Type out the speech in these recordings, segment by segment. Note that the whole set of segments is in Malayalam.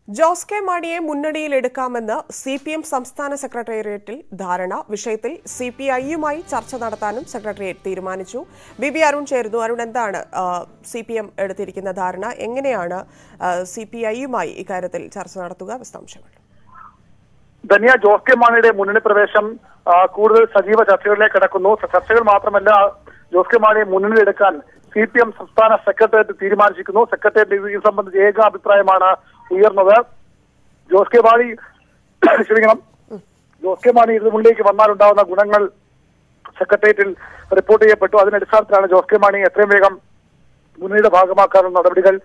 ജോസ് കെ മാണിയെ മുന്നണിയിലെടുക്കാമെന്ന് സി പി എം സംസ്ഥാന സെക്രട്ടേറിയറ്റിൽ ധാരണ വിഷയത്തിൽ സി പി ഐയുമായി ചർച്ച നടത്താനും സെക്രട്ടേറിയറ്റ് തീരുമാനിച്ചു ബി ബി അരുൺ ചേരുന്നു അരുൺ എന്താണ് സി പി എം എടുത്തിരിക്കുന്ന ധാരണ എങ്ങനെയാണ് സി പി ഐയുമായി ഇക്കാര്യത്തിൽ ചർച്ച നടത്തുക വിശദാംശങ്ങൾ ധന്യ ജോസ് കെ മാണിയുടെ മുന്നണി പ്രവേശം ആ, കൂടുതൽ സജീവ ചർച്ചകളിലേക്ക് കിടക്കുന്നു ചർച്ചകൾ മാത്രമല്ല ജോസ് കെ മാണിയെ മുന്നണിയിലെടുക്കാൻ സി പി എം സംസ്ഥാന സെക്രട്ടേറിയറ്റ് തീരുമാനിച്ചിരിക്കുന്നു സെക്രട്ടേറിയറ്റ് ഇത് സംബന്ധിച്ച് ഏകാഭിപ്രായമാണ് ഉയർന്നത് ജോസ് കെ മാണി ക്ഷമിക്കണം ജോസ് കെ മാണി ഇതിനു മുന്നിലേക്ക് വന്നാലുണ്ടാവുന്ന ഗുണങ്ങൾ സെക്രട്ടേറിയറ്റിൽ റിപ്പോർട്ട് ചെയ്യപ്പെട്ടു അതിന്റെ അടിസ്ഥാനത്തിലാണ് ജോസ് കെ മാണി എത്രയും വേഗം മുന്നണിയുടെ ഭാഗമാക്കാനുള്ള നടപടികൾ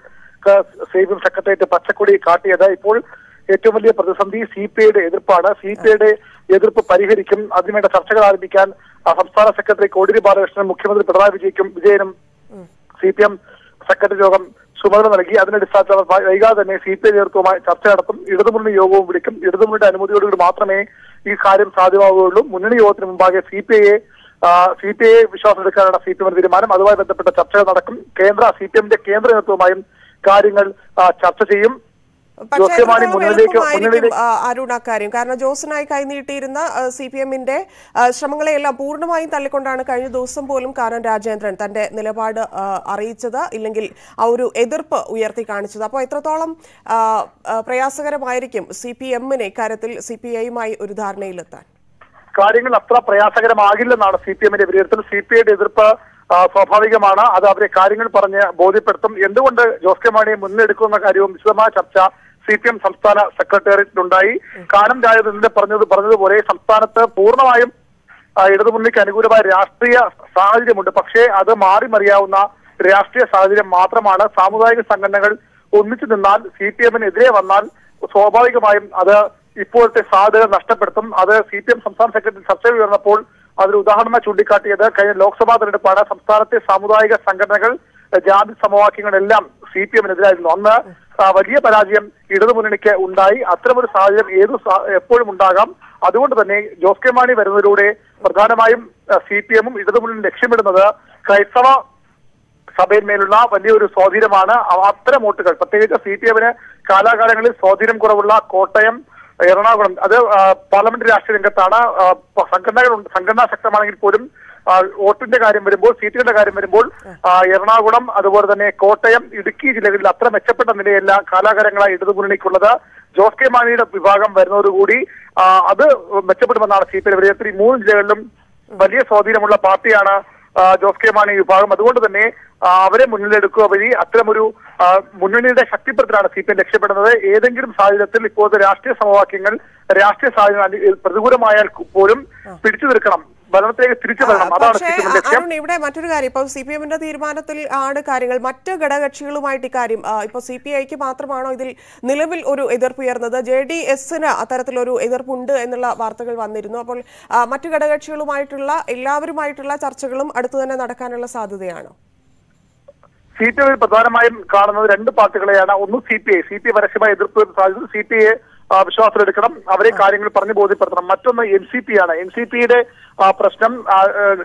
സേവ്യം സെക്രട്ടേറിയറ്റ് പച്ചക്കൊടി കാട്ടിയത് ഇപ്പോൾ ഏറ്റവും വലിയ പ്രതിസന്ധി സി പി ഐയുടെ എതിർപ്പാണ് സി പി ഐയുടെ എതിർപ്പ് പരിഹരിക്കും അതിനുവേണ്ട ചർച്ചകൾ ആരംഭിക്കാൻ ആ, സംസ്ഥാന സെക്രട്ടറി കോടിയേരി ബാലകൃഷ്ണൻ മുഖ്യമന്ത്രി പിണറായി വിജയ്ക്കും വിജയനും സി പി എം സെക്രട്ടറി യോഗം ചുമതല നൽകി അതിന്റെ അടിസ്ഥാനത്തിൽ അവർ വൈ- വൈകാതെ തന്നെ സി പി ഐ നേതൃത്വവുമായി ചർച്ച നടത്തും ഇടതുമുന്നണി യോഗവും വിളിക്കും ഇടതുമുന്നണിയുടെ അനുമതിയോടുകൂടി മാത്രമേ ഈ കാര്യം സാധ്യമാവുകയുള്ളൂ മുന്നണി യോഗത്തിന് മുമ്പാകെ സി പി ഐയെ സി പി ഐ വിശ്വാസം എടുക്കാനാണ് സി പി എം തീരുമാനം അതുമായി ബന്ധപ്പെട്ട ചർച്ചകൾ നടക്കും കേന്ദ്ര സി പി എമ്മിന്റെ കേന്ദ്ര നേതൃത്വവുമായും കാര്യങ്ങൾ ആ, ചർച്ച ചെയ്യും പക്ഷേ ജോസ് കെ മാണി എത്രത്തോളം മുന്നണിയിലേക്ക് എളുപ്പമായിരിക്കും മുന്നണിയിലേക്ക് ആ, അരുൺ അക്കാര്യം കാരണം ജോസിനായി കൈനീട്ടിയിരുന്ന സി പി എമ്മിന്റെ ശ്രമങ്ങളെയെല്ലാം പൂർണ്ണമായും തള്ളിക്കൊണ്ടാണ് കഴിഞ്ഞ ദിവസം പോലും കാനൻ രാജേന്ദ്രൻ തന്റെ നിലപാട് ആ, അറിയിച്ചത് ഇല്ലെങ്കിൽ ആ ഒരു എതിർപ്പ് ഉയർത്തി കാണിച്ചത് അപ്പോൾ എത്രത്തോളം ആ, ആ, പ്രയാസകരമായിരിക്കും സി പി എമ്മിന് ഇക്കാര്യത്തിൽ സി പി ഐയുമായി ഒരു ധാരണയിലെത്താൻ കാര്യങ്ങൾ അത്ര പ്രയാസകരമാകില്ലെന്നാണ് സി പി എമ്മിന്റെ വിലയിരുത്തൽ സി പി ഐയുടെ എതിർപ്പ് ആ, സ്വാഭാവികമാണ് അത് അവരെ കാര്യങ്ങൾ പറഞ്ഞ് ബോധ്യപ്പെടുത്തും എന്തുകൊണ്ട് ജോസ് കെ മാണിയെ മുന്നെടുക്കുന്ന കാര്യവും വിശദമായ ചർച്ച സി പി എം സംസ്ഥാന സെക്രട്ടേറിയറ്റിലുണ്ടായി കാനം രാജേന്ദ്രന്റെ പറഞ്ഞത് പറഞ്ഞതുപോലെ സംസ്ഥാനത്ത് പൂർണ്ണമായും ആ, ഇടതുമുന്നണിക്ക് അനുകൂലമായ രാഷ്ട്രീയ സാഹചര്യമുണ്ട് പക്ഷേ അത് മാറി മറിയാവുന്ന രാഷ്ട്രീയ സാഹചര്യം മാത്രമാണ് സാമുദായിക സംഘടനകൾ ഒന്നിച്ചു നിന്നാൽ സി പി എമ്മിനെതിരെ വന്നാൽ സ്വാഭാവികമായും അത് ഇപ്പോഴത്തെ സാധ്യത നഷ്ടപ്പെടുത്തും അത് സി പി എം സംസ്ഥാന സെക്രട്ടറി ചർച്ചയിൽ ഉയർന്നപ്പോൾ അതിൽ ഉദാഹരണമായി ചൂണ്ടിക്കാട്ടിയത് കഴിഞ്ഞ ലോക്സഭാ തെരഞ്ഞെടുപ്പാണ് സംസ്ഥാനത്തെ സാമുദായിക സംഘടനകൾ ജാതി സമവാക്യങ്ങളെല്ലാം സി പി എമ്മിനെതിരായിരുന്നു അന്ന് ആ, വലിയ പരാജയം ഇടതുമുന്നണിക്ക് ഉണ്ടായി അത്തരമൊരു സാഹചര്യം ഏതു സാ- എപ്പോഴും ഉണ്ടാകാം അതുകൊണ്ട് തന്നെ ജോസ് കെ മാണി വരുന്നതിലൂടെ പ്രധാനമായും സി പി എമ്മും ഇടതുമുന്നണി ലക്ഷ്യമിടുന്നത് ക്രൈസ്തവ സഭയിന്മേലുള്ള വലിയൊരു സ്വാധീനമാണ് അ- അത്തരം വോട്ടുകൾ പ്രത്യേകിച്ച് സി പി എമ്മിന് കാലാകാലങ്ങളിൽ സ്വാധീനം കുറവുള്ള കോട്ടയം എറണാകുളം അത് ആ, പാർലമെന്റ് രാഷ്ട്രീയ രംഗത്താണ് ആ, പ- സംഘടനകളുണ്ട് സംഘടനാ ശക്തമാണെങ്കിൽ പോലും ആ, വോട്ടിന്റെ കാര്യം വരുമ്പോൾ സീറ്റുകളുടെ കാര്യം വരുമ്പോൾ ആ, എറണാകുളം അതുപോലെ തന്നെ കോട്ടയം ഇടുക്കി ജില്ലകളിൽ അത്ര മെച്ചപ്പെട്ട നിലയല്ല കാലാകാലങ്ങളായി ഇടതുമുന്നണിക്കുള്ളത് ജോസ് കെ മാണിയുടെ വിഭാഗം വരുന്നതോടുകൂടി ആ, അത് മെച്ചപ്പെടുമെന്നാണ് സി പി ഐ വിലയിരുത്തൽ ഈ മൂന്ന് ജില്ലകളിലും വലിയ സ്വാധീനമുള്ള പാർട്ടിയാണ് ആ, ജോസ് കെ മാണി വിഭാഗം അതുകൊണ്ട് തന്നെ ആ, അവരെ മുന്നിലെടുക്കുക വഴി അത്തരമൊരു ആ, മുന്നണിയുടെ ശക്തിപ്പെടുത്തലാണ് സി പി എം ലക്ഷ്യപ്പെടുന്നത് ഏതെങ്കിലും സാഹചര്യത്തിൽ ഇപ്പോഴത്തെ രാഷ്ട്രീയ സമവാക്യങ്ങൾ രാഷ്ട്രീയ സാഹചര്യം അനു- പ്രതികൂലമായാൽ പോലും പിടിച്ചു നിൽക്കണം ഭരണത്തിലേക്ക് തിരിച്ചു വരണം അതാണ് പക്ഷേ സി പി എം ലക്ഷ്യം അരുൺ ഇവിടെ മറ്റൊരു കാര്യം ഇപ്പൊ സി പി എമ്മിന്റെ തീരുമാനത്തിൽ ആണ് കാര്യങ്ങൾ മറ്റ് ഘടകകക്ഷികളുമായിട്ട് ഇക്കാര്യം ആ, ഇപ്പൊ സി പി ഐക്ക് മാത്രമാണോ ഇതിൽ നിലവിൽ ഒരു എതിർപ്പ് ഉയർന്നത് ജെ ഡി എസിന് അത്തരത്തിലൊരു എതിർപ്പുണ്ട് എന്നുള്ള വാർത്തകൾ വന്നിരുന്നു അപ്പോൾ ആ, മറ്റ് ഘടകകക്ഷികളുമായിട്ടുള്ള എല്ലാവരുമായിട്ടുള്ള ചർച്ചകളും അടുത്തു തന്നെ നടക്കാനുള്ള സാധ്യതയാണോ സി പി ഐ പ്രധാനമായും കാണുന്നത് രണ്ട് പാർട്ടികളെയാണ് ഒന്ന് C P I C P I പരസ്യമായി എതിർപ്പ് സാധ്യത സി പി ഐ വിശ്വാസത്തിലെടുക്കണം അവരെ കാര്യങ്ങൾ പറഞ്ഞു ബോധ്യപ്പെടുത്തണം മറ്റൊന്ന് എൻ സി പി ആണ് എൻ സി പിയുടെ പ്രശ്നം ആ, ഏഹ്,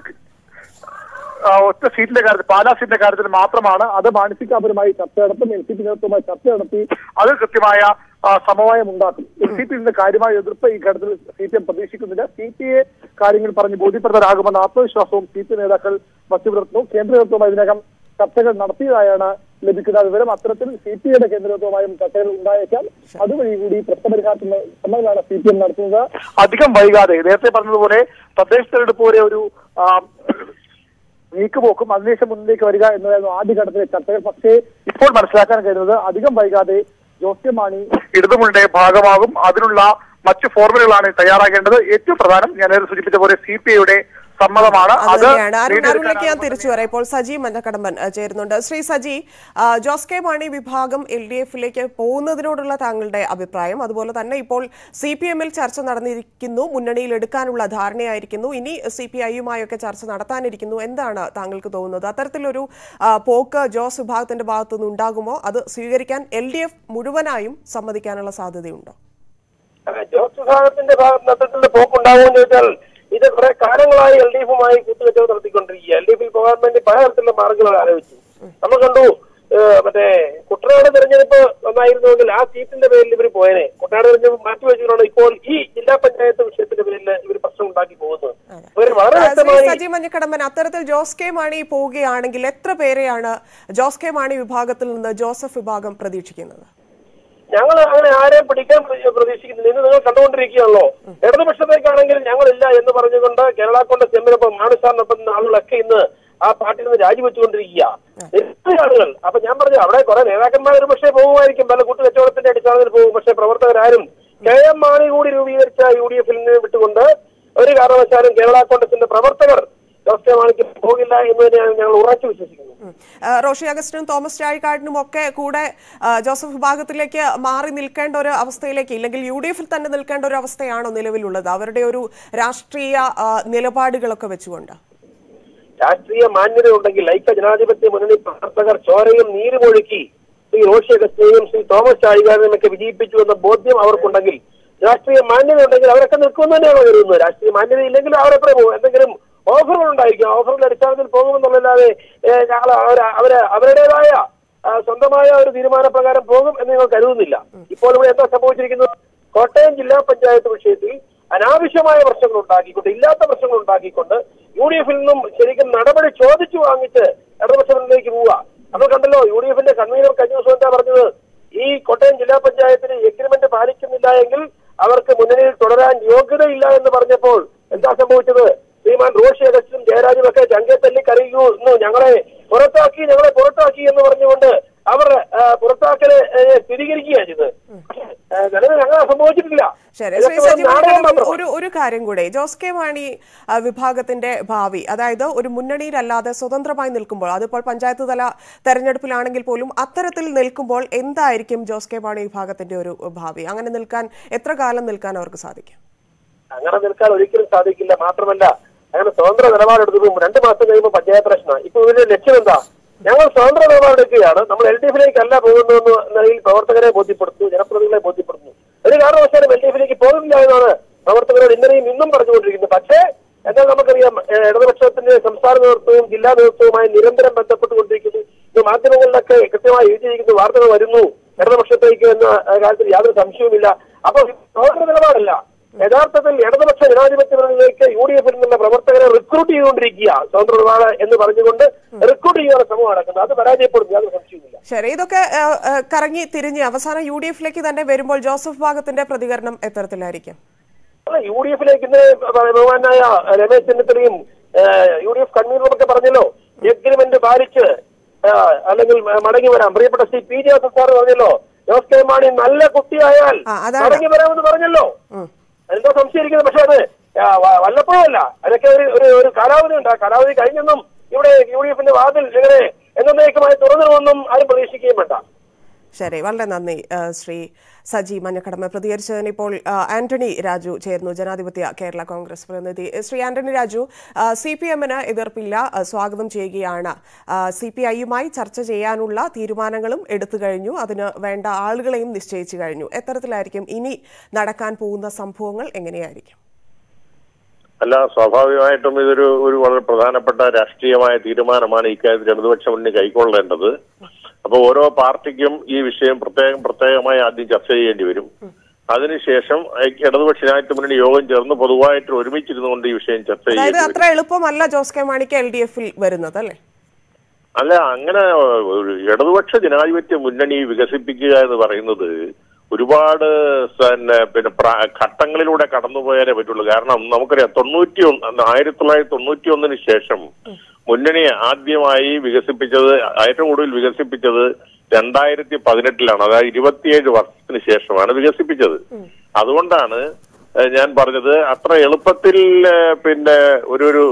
ആ, ഒറ്റ സീറ്റിന്റെ കാര്യത്തിൽ പാലാ സീറ്റിന്റെ കാര്യത്തിൽ മാത്രമാണ് അത് മാനസികാപരമായി ചർച്ച നടത്തും എൻ സി പി നേതൃത്വമായി ചർച്ച നടത്തി അത് കൃത്യമായ ആ, സമവായം ഉണ്ടാക്കും എൻ സി പിന്റെ കാര്യമായ എതിർപ്പ് ഈ ഘട്ടത്തിൽ സി പി എം പ്രതീക്ഷിക്കുന്നില്ല സി പി എ കാര്യങ്ങൾ പറഞ്ഞ് ബോധ്യപ്പെടുത്താനാകുമെന്ന ആത്മവിശ്വാസവും സി പി നേതാക്കൾ വച്ചുപുലർത്തുന്നു കേന്ദ്ര നേതൃത്വം ഇതിനകം ചർച്ചകൾ നടത്തിയതായാണ് ലഭിക്കുന്ന വിവരം അത്തരത്തിൽ സി പി ഐയുടെ കേന്ദ്ര നേതൃത്വമായും ചർച്ചകൾ ഉണ്ടായേക്കാം അതുവഴി കൂടി പ്രശ്നപരിഹാരത്തിന് ശ്രമങ്ങളാണ് സി പി എം നടത്തുന്നത് അധികം വൈകാതെ നേരത്തെ പറഞ്ഞതുപോലെ തദ്ദേശ തെരഞ്ഞെടുപ്പ് പോലെ ഒരു ആ, നീക്കുപോക്കും അതിനുശേഷം മുന്നിലേക്ക് വരിക എന്നതായിരുന്നു ആദ്യഘട്ടത്തിലെ ചർച്ചകൾ പക്ഷേ ഇപ്പോൾ മനസ്സിലാക്കാൻ കഴിയുന്നത് അധികം വൈകാതെ ജോസ് കെ മാണി ഇടതുമുന്നണിയുടെ ഭാഗമാകും അതിനുള്ള മറ്റു ഫോർമുലകളാണ് തയ്യാറാക്കേണ്ടത് ഏറ്റവും പ്രധാനം ഞാൻ നേരത്തെ സൂചിപ്പിച്ച പോലെ സി പി ഐയുടെ സമ്മതമാണ് അത് അത് തന്നെയാണ് അരുൺ അരുണിലേക്ക് ഞാൻ നേടിയെടുക്കാനാകുമെന്ന് തിരിച്ചു വരാം ഇപ്പോൾ സജി മഞ്ഞക്കടമ്പൻ അഹ്, ചേരുന്നുണ്ട് ശ്രീ സജി ആ, ജോസ് കെ മാണി വിഭാഗം എൽ ഡി എഫിലേക്ക് പോകുന്നതിനോടുള്ള താങ്കളുടെ അഭിപ്രായം അതുപോലെ തന്നെ ഇപ്പോൾ സി പി എമ്മിൽ ചർച്ച നടന്നിരിക്കുന്നു മുന്നണിയിൽ എടുക്കാനുള്ള ധാരണയായിരിക്കുന്നു ഇനി സി പി ഐയുമായൊക്കെ ചർച്ച നടത്താനിരിക്കുന്നു എന്താണ് താങ്കൾക്ക് തോന്നുന്നത് അത്തരത്തിലൊരു ആ, പോക്ക് ജോസ് വിഭാഗത്തിന്റെ ഭാഗത്തുനിന്ന് ഉണ്ടാകുമോ അത് സ്വീകരിക്കാൻ എൽ ഡി എഫ് മുഴുവനായും സമ്മതിക്കാനുള്ള സാധ്യതയുണ്ടോ അതെ, ജോസ് വിഭാഗത്തിന്റെ ഭാഗത്ത് അത്തരത്തിലുള്ള പോക്കുണ്ടാകുമെന്ന് ചോദിച്ചാൽ ഇത് കുറെ കാലങ്ങളായി എൽ ഡി എഫുമായി കൂട്ടുകെട്ടുകൾ നടത്തിക്കൊണ്ടിരിക്കുക എൽ ഡി എഫിൽ പോകാൻ വേണ്ടി പല തരത്തിലുള്ള മാർഗങ്ങൾ ആലോചിച്ചു നമ്മൾ കണ്ടു ഏഹ്, മറ്റേ കുട്ടനാട് തെരഞ്ഞെടുപ്പ് വന്നായിരുന്നുവെങ്കിൽ ആ സീറ്റിന്റെ പേരിൽ ഇവർ പോയനെ കുട്ടനാട് തെരഞ്ഞെടുപ്പ് മാറ്റിവെച്ചുകൊണ്ടാണ് ഇപ്പോൾ ഈ ജില്ലാ പഞ്ചായത്ത് വിഷയത്തിന്റെ പേരിൽ ഇവർ പ്രശ്നം ഉണ്ടാക്കി പോകുന്നത് ഇവർ വളരെ ആ, ശ്രീ വ്യക്തമായി സജി മഞ്ഞക്കടമ്പൻ അത്തരത്തിൽ ജോസ് കെ മാണി പോവുകയാണെങ്കിൽ എത്ര പേരെയാണ് ജോസ് കെ മാണി വിഭാഗത്തിൽ നിന്ന് ജോസഫ് വിഭാഗം പ്രതീക്ഷിക്കുന്നത് ഞങ്ങൾ അങ്ങനെ ആരെയും പിടിക്കാൻ പ്ര- പ്രതീക്ഷിക്കുന്നില്ല ഇന്ന് നിങ്ങൾ കണ്ടുകൊണ്ടിരിക്കുകയാണല്ലോ ഇടതുപക്ഷത്തേക്കാണെങ്കിൽ ഞങ്ങളില്ല എന്ന് പറഞ്ഞുകൊണ്ട് കേരള കോൺഗ്രസ് എമ്മിനൊപ്പം മാണിസാറിനൊപ്പം നിന്ന ആളുകളൊക്കെ ഇന്ന് ആ പാർട്ടിയിൽ നിന്ന് രാജിവെച്ചുകൊണ്ടിരിക്കുക നിരവധി ആളുകൾ അപ്പൊ ഞാൻ പറഞ്ഞു അവിടെ കുറെ നേതാക്കന്മാർ ഒരു പക്ഷേ പോകുമായിരിക്കും പല കൂട്ടുകച്ചവടത്തിന്റെ അടിസ്ഥാനത്തിൽ പോകും പക്ഷേ പ്രവർത്തകരാരും കെ എം മാണി കൂടി രൂപീകരിച്ച യു ഡി എഫിൽ നിന്ന് വിട്ടുകൊണ്ട് ഒരു കാരണവശാലും കേരള കോൺഗ്രസിന്റെ പ്രവർത്തകർ ജോസ് കെ മാണിക്ക് പോകില്ല എന്ന് തന്നെയാണ് ഞങ്ങൾ ഉറച്ചു വിശ്വസിക്കുന്നത് ഉം. ആ, റോഷി അഗസ്റ്റിനും തോമസ് ചാഴിക്കാടിനും ഒക്കെ കൂടെ ആ, ജോസഫ് വിഭാഗത്തിലേക്ക് മാറി നിൽക്കേണ്ട ഒരു അവസ്ഥയിലേക്ക് ഇല്ലെങ്കിൽ യു ഡി എഫിൽ തന്നെ നിൽക്കേണ്ട ഒരു അവസ്ഥയാണോ നിലവിലുള്ളത് അവരുടെ ഒരു രാഷ്ട്രീയ ആ, നിലപാടുകളൊക്കെ വെച്ചുകൊണ്ട് രാഷ്ട്രീയ മാന്യത ഉണ്ടെങ്കിൽ ഐക്യ ജനാധിപത്യ മുന്നണി പ്രവർത്തകർ ചോരയും നീരുമൊഴുക്കി ശ്രീ റോഷി അഗസ്റ്റിനെയും ശ്രീ തോമസ് ചാഴികാരനെയും ഒക്കെ വിജയിപ്പിച്ചു എന്ന ബോധ്യം അവർക്കുണ്ടെങ്കിൽ രാഷ്ട്രീയ മാന്യത ഉണ്ടെങ്കിൽ അവരൊക്കെ നിൽക്കുമെന്ന് തന്നെയാണ് കരുതുന്നത് രാഷ്ട്രീയ മാന്യത ഇല്ലെങ്കിൽ അവരെത്ര പോകും എന്തെങ്കിലും ഓഫറുകൾ ഉണ്ടായിരിക്കും ഓഫറിന്റെ അടിസ്ഥാനത്തിൽ പോകുമെന്നുള്ളല്ലാതെ ഞങ്ങൾ അവര് അവരുടേതായ ആ, സ്വന്തമായ ഒരു തീരുമാനപ്രകാരം പോകും എന്ന് ഞങ്ങൾ കരുതുന്നില്ല ഇപ്പോൾ ഇവിടെ എന്താ സംഭവിച്ചിരിക്കുന്നത് കോട്ടയം ജില്ലാ പഞ്ചായത്ത് വിഷയത്തിൽ അനാവശ്യമായ പ്രശ്നങ്ങൾ ഉണ്ടാക്കിക്കൊണ്ട് ഇല്ലാത്ത പ്രശ്നങ്ങൾ ഉണ്ടാക്കിക്കൊണ്ട് യു ഡി എഫിൽ നിന്നും ശരിക്കും നടപടി ചോദിച്ചു വാങ്ങിച്ച് ഇടതുപക്ഷത്തിലേക്ക് പോവുക നമ്മൾ കണ്ടല്ലോ യു ഡി എഫിന്റെ കൺവീനർ കഴിഞ്ഞ ദിവസം എന്താ പറഞ്ഞത് ഈ കോട്ടയം ജില്ലാ പഞ്ചായത്തിന് എഗ്രിമെന്റ് പാലിക്കുന്നില്ല എങ്കിൽ അവർക്ക് മുന്നണിയിൽ തുടരാൻ യോഗ്യതയില്ല എന്ന് പറഞ്ഞപ്പോൾ എന്താ സംഭവിച്ചത് ശ്രീമാൻ റോഷി അഗസ്റ്റും ജയരാജും ഒക്കെ ചങ്കെ തല്ലി കരയുന്നു ഞങ്ങളെ പുറത്താക്കി ഞങ്ങളെ പുറത്താക്കി എന്ന് പറഞ്ഞുകൊണ്ട് അവർ ആ, പുറത്താക്കല് ഏ, സ്ഥിരീകരിക്കുകയാണ് ചെയ്തത് പക്ഷേ, ആ, നിലവിൽ അങ്ങനെ സംഭവിച്ചിട്ടില്ല ശരി ഇതൊക്കെ ശ്രീ വെറും സജി നാടകം മഞ്ഞക്കടമ്പൻ, മാത്രമാണ്. ഒരു ഒരു കാര്യം കൂടെ ജോസ് കെ മാണി ആ, വിഭാഗത്തിന്റെ ഭാവി അതായത് ഒരു മുന്നണിയിലല്ലാതെ സ്വതന്ത്രമായി നിൽക്കുമ്പോൾ അതിപ്പോൾ പഞ്ചായത്ത് തല തെരഞ്ഞെടുപ്പിലാണെങ്കിൽ പോലും അത്തരത്തിൽ നിൽക്കുമ്പോൾ എന്തായിരിക്കും ജോസ് കെ മാണി വിഭാഗത്തിന്റെ ഒരു ഭാവി അങ്ങനെ നിൽക്കാൻ എത്ര കാലം നിൽക്കാൻ അവർക്ക് സാധിക്കും അങ്ങനെ നിൽക്കാൻ ഒരിക്കലും സാധിക്കില്ല മാത്രമല്ല അങ്ങനെ സ്വതന്ത്ര നിലപാടെടുത്തത് രണ്ട് മാസം കഴിയുമ്പോൾ പഞ്ചായത്ത് പ്രശ്നമാണ് ഇപ്പൊ ഇതിന്റെ ലക്ഷ്യം എന്താ ഞങ്ങൾ സ്വതന്ത്ര നിലപാടെടുക്കുകയാണ് നമ്മൾ എൽ ഡി എഫിലേക്കല്ല പോകുന്നതെന്ന് നിലയിൽ പ്രവർത്തകരെ ബോധ്യപ്പെടുത്തുന്നു ജനപ്രതിനിധികളെ ബോധ്യപ്പെടുത്തുന്നു ഒരു കാരണവശാലും എൽ ഡി എഫിലേക്ക് പോകുന്നില്ല എന്നാണ് പ്രവർത്തകരോട് ഇന്നലെയും ഇന്നും പറഞ്ഞുകൊണ്ടിരിക്കുന്നത് പക്ഷേ എന്നാൽ നമുക്കറിയാം ഏഹ്, ഇടതുപക്ഷത്തിന്റെ സംസ്ഥാന നേതൃത്വവും ജില്ലാ നേതൃത്വവുമായി നിരന്തരം ബന്ധപ്പെട്ടുകൊണ്ടിരിക്കുന്നു ഇത് മാധ്യമങ്ങളിലൊക്കെ കൃത്യമായി എഴുതിയിരിക്കുന്ന വാർത്തകൾ വരുന്നു ഇടതുപക്ഷത്തേക്ക് എന്ന ഏഹ്, കാര്യത്തിൽ യാതൊരു സംശയവുമില്ല അപ്പൊ സ്വതന്ത്ര നിലപാടല്ല യഥാർത്ഥത്തിൽ ഇടതുപക്ഷ ജനാധിപത്യ മുന്നണിയിലേക്ക് യു ഡി എഫിൽ നിന്നുള്ള പ്രവർത്തകരെ റിക്രൂട്ട് ചെയ്തുകൊണ്ടിരിക്കുക സ്വതന്ത്ര നിലപാട് എന്ന് പറഞ്ഞുകൊണ്ട് റിക്രൂട്ട് ചെയ്യാനുള്ള ശ്രമം നടക്കുന്നത് അത് പരാജയപ്പെടും യാതൊരു സംശയവുമില്ല ശരി ഇതൊക്കെ ആ, ആ, കറങ്ങി തിരിഞ്ഞ് അവസാനം യു ഡി എഫിലേക്ക് തന്നെ വരുമ്പോൾ ജോസഫ് വിഭാഗത്തിന്റെ പ്രതികരണം എത്തരത്തിലായിരിക്കും അല്ല യു ഡി എഫിലേക്ക് ഇന്ന് ബഹുമാനായ രമേശ് ചെന്നിത്തലയും യു ഡി എഫ് കൺവീനറുമൊക്കെ പറഞ്ഞല്ലോ എഗ്രിമെന്റ് പാലിച്ച് ആ, അല്ലെങ്കിൽ മടങ്ങി വരാം പ്രിയപ്പെട്ട ശ്രീ പി ജോസഫ് സാർ പറഞ്ഞല്ലോ ജോസ് കെ മാണി നല്ല കുട്ടിയായാൽ ആ, അതാണ്. മടങ്ങി വരാമെന്ന് പറഞ്ഞല്ലോ ഉം. എന്താ സംശയിക്കുന്നത് പക്ഷെ അത് ആ, വ- വല്ലപ്പോഴല്ല അതൊക്കെ ഒരു ഒരു ഒരു കാലാവധി ഉണ്ട് ആ കാലാവധി കഴിഞ്ഞൊന്നും ഇവിടെ യു ഡി എഫിന്റെ വാതിൽ ഇങ്ങനെ എന്നേക്കുമായി തുറന്നിടുമെന്നും ആരും പ്രതീക്ഷിക്കുകയും വേണ്ട ശരി വളരെ നന്ദി ആ, ശ്രീ സജി മഞ്ഞക്കടമ പ്രതികരിച്ചതിന് ഇപ്പോൾ ആ, ആന്റണി രാജു ചേർന്നു ജനാധിപത്യ കേരള കോൺഗ്രസ് പ്രതിനിധി ശ്രീ ആന്റണി രാജു സി പി എമ്മിന് എതിർപ്പില്ല ആ, സ്വാഗതം ചെയ്യുകയാണ് സി പി ഐയുമായി ചർച്ച ചെയ്യാനുള്ള തീരുമാനങ്ങളും എടുത്തു കഴിഞ്ഞു അതിന് വേണ്ട ആളുകളെയും നിശ്ചയിച്ചു കഴിഞ്ഞു എത്തരത്തിലായിരിക്കും ഇനി നടക്കാൻ പോകുന്ന സംഭവങ്ങൾ എങ്ങനെയായിരിക്കും അല്ല സ്വാഭാവികമായിട്ടും ഇതൊരു ഒരു വളരെ പ്രധാനപ്പെട്ട രാഷ്ട്രീയമായ തീരുമാനമാണ് ഇക്കാര്യത്തിൽ ഇടതുപക്ഷ മുന്നണി കൈക്കൊള്ളേണ്ടത് അപ്പൊ ഓരോ പാർട്ടിക്കും ഈ വിഷയം പ്രത്യേകം പ്രത്യേകമായി ആദ്യം ചർച്ച ചെയ്യേണ്ടി വരും അതിനുശേഷം ഐക്യ- ഇടതുപക്ഷ ജനാധിപത്യ മുന്നണി യോഗം ചേർന്ന് പൊതുവായിട്ട് ഒരുമിച്ചിരുന്നുകൊണ്ട് ഈ വിഷയം ചർച്ച അതായത് ചെയ്യേണ്ടി അത്ര വരും എളുപ്പമല്ല ജോസ് കെ മാണിക്ക് എൽ ഡി എഫിൽ വരുന്നത് അല്ലേ അല്ല അങ്ങനെ ഒരു ഇടതുപക്ഷ ജനാധിപത്യ മുന്നണി വികസിപ്പിക്കുക എന്ന് പറയുന്നത് ഒരുപാട് പിന്നെ പിന്നെ പ്ര- ഘട്ടങ്ങളിലൂടെ കടന്നുപോയാലേ പറ്റുള്ളൂ കാരണം നമുക്കറിയാം തൊണ്ണൂറ്റി ഒന്ന് ആയിരത്തി തൊള്ളായിരത്തി തൊണ്ണൂറ്റി ഒന്നിന് ശേഷം മുന്നണി ആദ്യമായി വികസിപ്പിച്ചത് ഏറ്റവും കൂടുതൽ വികസിപ്പിച്ചത് രണ്ടായിരത്തി പതിനെട്ടിലാണ് അതായത് ഇരുപത്തിയേഴ് വർഷത്തിന് ശേഷമാണ് വികസിപ്പിച്ചത് അതുകൊണ്ടാണ് ഏഹ്, ഞാൻ പറഞ്ഞത് അത്ര എളുപ്പത്തിൽ ഏഹ്, പിന്നെ ഒരു ഒരു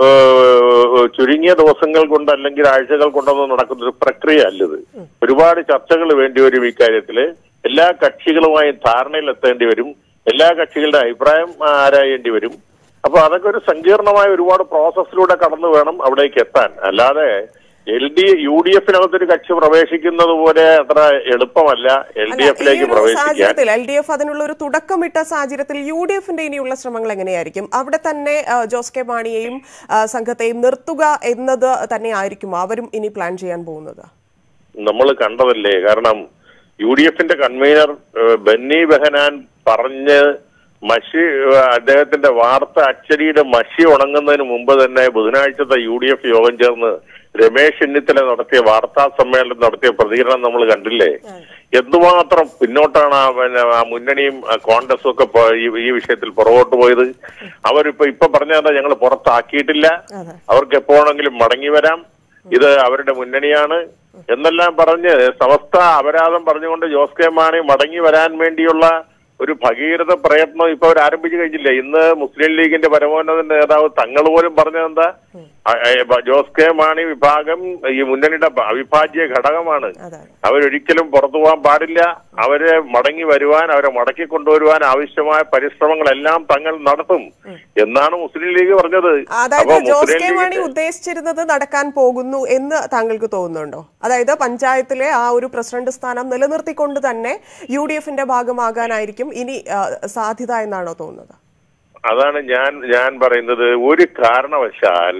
ഏഹ്, ചുരുങ്ങിയ ദിവസങ്ങൾ കൊണ്ട് അല്ലെങ്കിൽ ആഴ്ചകൾ കൊണ്ടൊന്നും നടക്കുന്ന ഒരു പ്രക്രിയ അല്ലത് ഒരുപാട് ചർച്ചകൾ വേണ്ടി വരും ഇക്കാര്യത്തില് എല്ലാ കക്ഷികളുമായും ധാരണയിലെത്തേണ്ടി വരും എല്ലാ കക്ഷികളുടെ അഭിപ്രായം ആ, ആരായേണ്ടി വരും അപ്പൊ അതൊക്കെ ഒരു സങ്കീർണമായ ഒരുപാട് പ്രോസസ്സിലൂടെ കടന്നു വേണം അവിടേക്ക് എത്താൻ അല്ലാതെ എൽ ഡി യു ഡി എഫിനകത്തൊരു കക്ഷി പ്രവേശിക്കുന്നത് പോലെ അത്ര എളുപ്പമല്ല എൽ ഡി അല്ല, ഈ എഫിലേക്ക് ഒരു പ്രവേശിക്കാൻ സാഹചര്യത്തിൽ എൽ ഡി എഫ് അതിനുള്ള ഒരു തുടക്കമിട്ട സാഹചര്യത്തിൽ യു ഡി എഫിന്റെ ഇനിയുള്ള ശ്രമങ്ങൾ എങ്ങനെയായിരിക്കും അവിടെ തന്നെ ആ, ജോസ് കെ മാണിയെയും ആ, സംഘത്തെയും നിർത്തുക എന്നത് തന്നെ ആയിരിക്കും അവരും ഇനി പ്ലാൻ ചെയ്യാൻ പോകുന്നത് നമ്മൾ കണ്ടതല്ലേ കാരണം യു ഡി എഫിന്റെ കൺവീനർ ഏഹ്, ബെന്നി ബെഹനാൻ പറഞ്ഞ് മഷി ഏഹ്, അദ്ദേഹത്തിന്റെ വാർത്ത അച്ചടിയുടെ മഷി ഉണങ്ങുന്നതിന് മുമ്പ് തന്നെ ബുധനാഴ്ചത്തെ യു ഡി എഫ് യോഗം ചേർന്ന് രമേശ് ചെന്നിത്തല നടത്തിയ വാർത്താ സമ്മേളനം നടത്തിയ പ്രതികരണം നമ്മൾ കണ്ടില്ലേ എന്തുമാത്രം പിന്നോട്ടാണ് ആ പിന്നെ ആ മുന്നണിയും ആ കോൺഗ്രസും ഒക്കെ പോ- ഈ ഈ വിഷയത്തിൽ പുറകോട്ട് പോയത് അവരിപ്പോ ഇപ്പൊ പറഞ്ഞാൽ ഞങ്ങൾ പുറത്താക്കിയിട്ടില്ല അതെ. അവർക്ക് എപ്പോഴെങ്കിലും മടങ്ങി വരാം ഇത് അവരുടെ മുന്നണിയാണ് എന്നെല്ലാം പറഞ്ഞ് സമസ്ത അപരാധം പറഞ്ഞുകൊണ്ട് ജോസ് കെ മാണി മടങ്ങി വരാൻ വേണ്ടിയുള്ള ഒരു ഭഗീരഥ പ്രയത്നം ഇപ്പൊ അവർ ആരംഭിച്ചു കഴിഞ്ഞില്ല ഇന്ന് മുസ്ലിം ലീഗിന്റെ പരമോന്നത നേതാവ് തങ്ങൾ പോലും പറഞ്ഞതെന്താ അ- അ- ജോസ് കെ മാണി വിഭാഗം ഈ മുന്നണിയുടെ ഭ- അവിഭാജ്യ ഘടകമാണ് അതെ അവരൊരിക്കലും പുറത്തു പോകാൻ പാടില്ല അവരെ മടങ്ങി വരുവാൻ അവരെ മടക്കി കൊണ്ടുവരുവാൻ ആവശ്യമായ പരിശ്രമങ്ങളെല്ലാം തങ്ങൾ നടത്തും എന്നാണ് മുസ്ലിം ലീഗ് പറഞ്ഞത് അതായത് അപ്പൊ ജോസ് മുസ്ലിം കെ മാണി ലീഗിന്റെ- ഉദ്ദേശിച്ചിരുന്നത് നടക്കാൻ പോകുന്നു എന്ന് താങ്കൾക്ക് തോന്നുന്നുണ്ടോ അതായത് പഞ്ചായത്തിലെ ആ ഒരു പ്രസിഡന്റ് സ്ഥാനം നിലനിർത്തിക്കൊണ്ട് തന്നെ യു ഡി എഫിന്റെ ഭാഗമാകാനായിരിക്കും ഇനി ആ, സാധ്യത എന്നാണോ തോന്നുന്നത് അതാണ് ഞാൻ ഞാൻ പറയുന്നത് ഒരു കാരണവശാൽ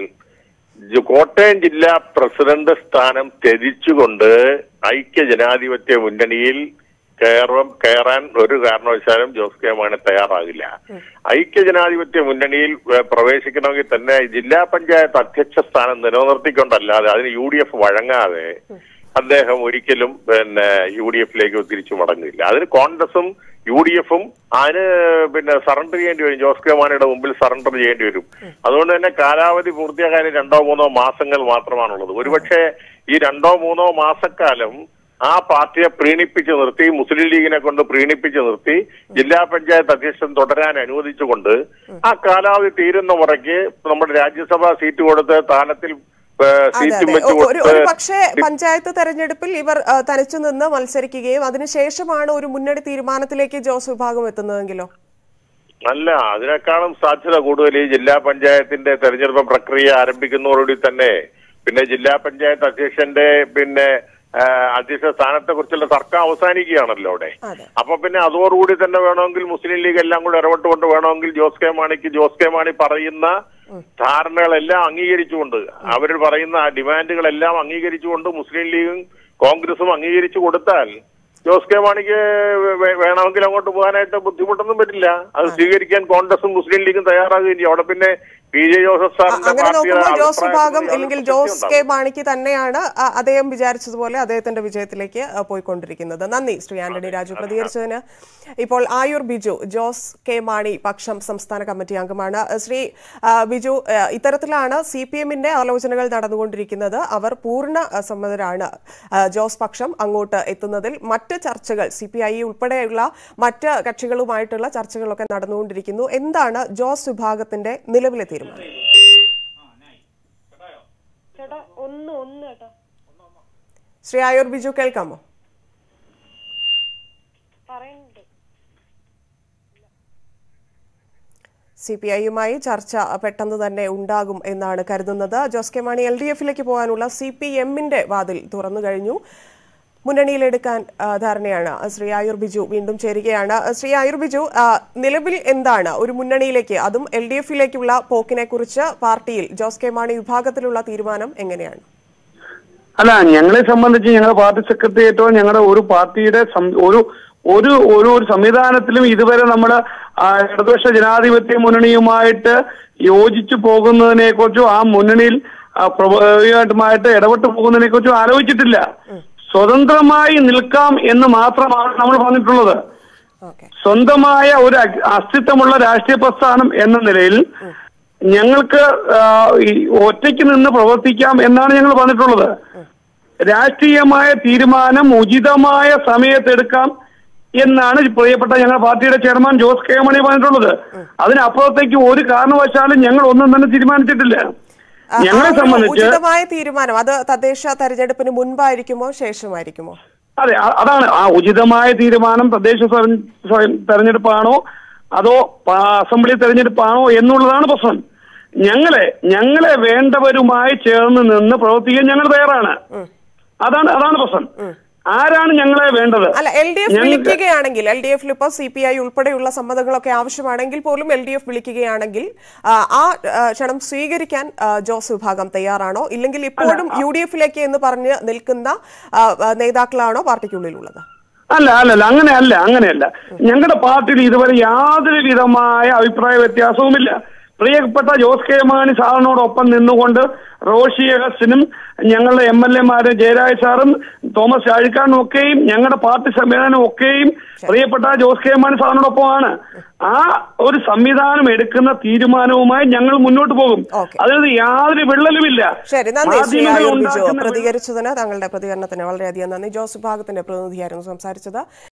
ജ- കോട്ടയം ജില്ലാ പ്രസിഡന്റ് സ്ഥാനം ത്യജിച്ചുകൊണ്ട് ഐക്യ ജനാധിപത്യ മുന്നണിയിൽ കയറും കയറാൻ ഒരു കാരണവശാലും ജോസ് കെ മാണി തയ്യാറാകില്ല ഐക്യ ജനാധിപത്യ മുന്നണിയിൽ ഏഹ്, പ്രവേശിക്കണമെങ്കിൽ തന്നെ ജില്ലാ പഞ്ചായത്ത് അധ്യക്ഷ സ്ഥാനം നിലനിർത്തിക്കൊണ്ടല്ലാതെ അതിന് യു ഡി എഫ് വഴങ്ങാതെ അദ്ദേഹം ഒരിക്കലും പിന്നെ യു ഡി എഫിലേക്ക് തിരിച്ചു മടങ്ങില്ല അതിന് കോൺഗ്രസും യു ഡി എഫും അതിന് പിന്നെ സറണ്ടർ ചെയ്യേണ്ടി വരും ജോസ് കെ മാണിയുടെ മുമ്പിൽ സറണ്ടർ ചെയ്യേണ്ടി വരും അതുകൊണ്ട് തന്നെ കാലാവധി പൂർത്തിയാകാൻ രണ്ടോ മൂന്നോ മാസങ്ങൾ മാത്രമാണുള്ളത് ഒരുപക്ഷെ ഈ രണ്ടോ മൂന്നോ മാസക്കാലം ആ പാർട്ടിയെ പ്രീണിപ്പിച്ച് നിർത്തി മുസ്ലിം ലീഗിനെ കൊണ്ട് പ്രീണിപ്പിച്ച് നിർത്തി ജില്ലാ പഞ്ചായത്ത് അധ്യക്ഷൻ തുടരാൻ അനുവദിച്ചുകൊണ്ട് ആ കാലാവധി തീരുന്ന മുറയ്ക്ക് നമ്മുടെ രാജ്യസഭാ സീറ്റ് കൊടുത്ത് താലത്തിൽ ഏഹ്, അതെ സീറ്റും അതെ വെച്ച് ഒ- ഒരു ഒരു കൊടുത്ത് പക്ഷേ പഞ്ചായത്ത് തെരഞ്ഞെടുപ്പിൽ ഇവർ ആ, തനിച്ചു നിന്ന് മത്സരിക്കുകയും അതിനുശേഷമാണ് ഒരു മുന്നണി തീരുമാനത്തിലേക്ക് ജോസ് വിഭാഗം എത്തുന്നതെങ്കിലോ അല്ല അതിനേക്കാളും സാധ്യത കൂടുതൽ ഈ ജില്ലാ പഞ്ചായത്തിന്റെ തെരഞ്ഞെടുപ്പ് പ്രക്രിയ ആരംഭിക്കുന്നതോടുകൂടി തന്നെ പിന്നെ ജില്ലാ പഞ്ചായത്ത് അധ്യക്ഷന്റെ പിന്നെ ആ, അധ്യക്ഷ സ്ഥാനത്തെ കുറിച്ചുള്ള തർക്കം അവസാനിക്കുകയാണല്ലോ അവിടെ അതെ അപ്പൊ പിന്നെ അതോടുകൂടി തന്നെ വേണമെങ്കിൽ മുസ്ലിം ലീഗ് എല്ലാം കൂടി ഇടപെട്ടുകൊണ്ട് വേണമെങ്കിൽ ജോസ് കെ മാണിക്ക് ജോസ് കെ മാണി പറയുന്ന ധാരണകളെല്ലാം അംഗീകരിച്ചുകൊണ്ട് അവർ പറയുന്ന ആ ഡിമാൻഡുകളെല്ലാം അംഗീകരിച്ചുകൊണ്ട് മുസ്ലിം ലീഗും കോൺഗ്രസും അംഗീകരിച്ചു കൊടുത്താൽ ജോസ് കെ മാണിക്ക് വേ- വേണമെങ്കിൽ അങ്ങോട്ട് പോകാനായിട്ട് ബുദ്ധിമുട്ടൊന്നും പറ്റില്ല അത് സ്വീകരിക്കാൻ കോൺഗ്രസും മുസ്ലിം ലീഗും തയ്യാറാകുകയും ചെയ്യും അവിടെ പിന്നെ പി ജെ ജോസഫ് അ- സാറിന്റെ അങ്ങനെ പാർട്ടിയുടെ നോക്കുമ്പോൾ ജോസ് അഭിപ്രായത്തിൽ വിഭാഗം യാതൊരു അല്ലെങ്കിൽ പ്രസക്തിയും ജോസ് കെ ഉണ്ടാവില്ല. മാണിക്ക് തന്നെയാണ് അ- അദ്ദേഹം വിചാരിച്ചതുപോലെ അദ്ദേഹത്തിന്റെ വിജയത്തിലേക്ക് അ, പോയിക്കൊണ്ടിരിക്കുന്നത് നന്ദി ശ്രീ ആന്റണി രാജു പ്രതികരിച്ചതിന് ഇപ്പോൾ ആയുർ ബിജു ജോസ് കെ മാണി പക്ഷം സംസ്ഥാന കമ്മിറ്റി അംഗമാണ് അ, ശ്രീ ആ, ബിജു ആ, ഇത്തരത്തിലാണ് സി പി എമ്മിന്റെ ആലോചനകൾ നടന്നുകൊണ്ടിരിക്കുന്നത് അവർ പൂർണ്ണ അ, സമ്മതരാണ് ആ, ജോസ് പക്ഷം അങ്ങോട്ട് എത്തുന്നതിൽ മറ്റ് ചർച്ചകൾ സി പി ഐ ഉൾപ്പെടെയുള്ള മറ്റ് കക്ഷികളുമായിട്ടുള്ള ചർച്ചകളൊക്കെ നടന്നുകൊണ്ടിരിക്കുന്നു എന്താണ് ജോസ് വിഭാഗത്തിന്റെ നിലവിലെ തീരുമാനം ചേട്ടാ ഒന്ന് ഒന്ന് ചേട്ടാ ശ്രീ ആയുർ ബിജു കേൾക്കാമോ പറയുന്നുണ്ട് സി പി ഐയുമായി ചർച്ച പെട്ടെന്ന് തന്നെ ഉണ്ടാകും എന്നാണ് കരുതുന്നത് Jose K Mani L D എഫിലേക്ക് പോകാനുള്ള സി പി എമ്മിന്റെ വാതിൽ തുറന്നു കഴിഞ്ഞു മുന്നണിയിലെടുക്കാൻ ആ, ധാരണയാണ് ശ്രീ ആയുർ ബിജു വീണ്ടും ചേരുകയാണ് ശ്രീ ആയുർ ബിജു ആ, നിലവിൽ എന്താണ് ഒരു മുന്നണിയിലേക്ക് അതും എൽ ഡി എഫിലേക്കുള്ള പോക്കിനെ കുറിച്ച് പാർട്ടിയിൽ ജോസ് കെ മാണി വിഭാഗത്തിലുള്ള തീരുമാനം എങ്ങനെയാണ് അല്ല ഞങ്ങളെ സംബന്ധിച്ച് ഞങ്ങളുടെ പാർട്ടി സെക്രട്ടേറിയറ്റോ ഞങ്ങളുടെ ഒരു പാർട്ടിയുടെ സം- ഒരു ഒരു ഒരു ഒരു സംവിധാനത്തിലും ഇതുവരെ നമ്മൾ ഇടതുപക്ഷ ജനാധിപത്യ മുന്നണിയുമായിട്ട് യോജിച്ചു പോകുന്നതിനെ കുറിച്ചോ ആ മുന്നണിയിൽ ആ, പ്രഭാവികമായിട്ട് ഇടപെട്ട് പോകുന്നതിനെ കുറിച്ചോ ആലോചിച്ചിട്ടില്ല സ്വതന്ത്രമായി നിൽക്കാം എന്ന് മാത്രമാണ് നമ്മൾ പറഞ്ഞിട്ടുള്ളത് ഓക്കെ സ്വന്തമായ ഒരു അ- അസ്തിത്വമുള്ള രാഷ്ട്രീയ പ്രസ്ഥാനം എന്ന നിലയിൽ ഞങ്ങൾക്ക് ആ, ഈ ഒറ്റയ്ക്ക് നിന്ന് പ്രവർത്തിക്കാം എന്നാണ് ഞങ്ങൾ പറഞ്ഞിട്ടുള്ളത് രാഷ്ട്രീയമായ തീരുമാനം ഉചിതമായ സമയത്തെടുക്കാം എന്നാണ് പ്രിയപ്പെട്ട ഞങ്ങളുടെ പാർട്ടിയുടെ ചെയർമാൻ ജോസ് കെ മണി പറഞ്ഞിട്ടുള്ളത് അതിനപ്പുറത്തേക്ക് ഒരു കാരണവശാലും ഞങ്ങൾ ഒന്നും തന്നെ തീരുമാനിച്ചിട്ടില്ല ആ, ആ ഞങ്ങളെ ഒരു സംബന്ധിച്ച് ഉചിതമായ തീരുമാനം അത് തദ്ദേശ തെരഞ്ഞെടുപ്പിന് മുൻപായിരിക്കുമോ ശേഷമായിരിക്കുമോ അതെ അ- അതാണ് ആ ഉചിതമായ തീരുമാനം തദ്ദേശ സ്വയം- സ്വയം തെരഞ്ഞെടുപ്പാണോ അതോ പ- അസംബ്ലി തെരഞ്ഞെടുപ്പാണോ എന്നുള്ളതാണ് പ്രശ്നം ഞങ്ങളെ ഞങ്ങളെ വേണ്ടവരുമായി ചേർന്ന് നിന്ന് പ്രവർത്തിക്കാൻ ഞങ്ങൾ തയ്യാറാണ് അതാണ് അതാണ് പ്രശ്നം ആരാണ് ഞങ്ങളെ വേണ്ടത് അല്ല എൽ ഡി എഫ് ഞങ്ങൾക്ക് വിളിക്കുകയാണെങ്കിൽ എൽ ഡി എഫിൽ ഇപ്പോൾ സി പി ഐ ഉൾപ്പെടെയുള്ള സമ്മതങ്ങളൊക്കെ ആവശ്യമാണെങ്കിൽ പോലും എൽ ഡി എഫ് വിളിക്കുകയാണെങ്കിൽ ആ, ആ ആ, ക്ഷണം സ്വീകരിക്കാൻ ആ, ജോസ് വിഭാഗം തയ്യാറാണോ ഇല്ലെങ്കിൽ ഇപ്പോഴും യു ഡി എഫിലേക്ക് എന്ന് പറഞ്ഞ് നിൽക്കുന്ന ആ, ആ, നേതാക്കളാണോ പാർട്ടിക്കുള്ളിലുള്ളത് അല്ല അല്ലല്ല അങ്ങനെയല്ല അങ്ങനെയല്ല ഞങ്ങളുടെ പാർട്ടിയിൽ ഇതുവരെ യാതൊരു വിധമായ അഭിപ്രായ വ്യത്യാസവുമില്ല പ്രിയപ്പെട്ട ജോസ് കെ മാണി സാറിനോടൊപ്പം നിന്നുകൊണ്ട് റോഷി അഗസ്റ്റിനും ഞങ്ങളുടെ എം എൽ എമാര് ജയരാജ് സാറും തോമസ് ചാഴിക്കാരനും ഒക്കെയും ഞങ്ങളുടെ പാർട്ടി സംവിധാനം ഒക്കെയും പ്രിയപ്പെട്ട ജോസ് കെ മാണി സാറിനോടൊപ്പമാണ് ആ ഒരു സംവിധാനം എടുക്കുന്ന തീരുമാനവുമായി ഞങ്ങൾ മുന്നോട്ട് പോകും ഓക്കേ. അതിനകത്ത് യാതൊരു വിള്ളലുമില്ല ശരി നന്ദി ശ്രീ മാധ്യമങ്ങൾ ആയൂർ ബിജു ഉണ്ടാക്കുന്ന പ്രതികരിച്ചതിന് താങ്കളുടെ പ്രതികരണത്തിന് വളരെയധികം നന്ദി ജോസ് വിഭാഗത്തിന്റെ പ്രതിനിധിയായിരുന്നു സംസാരിച്ചത്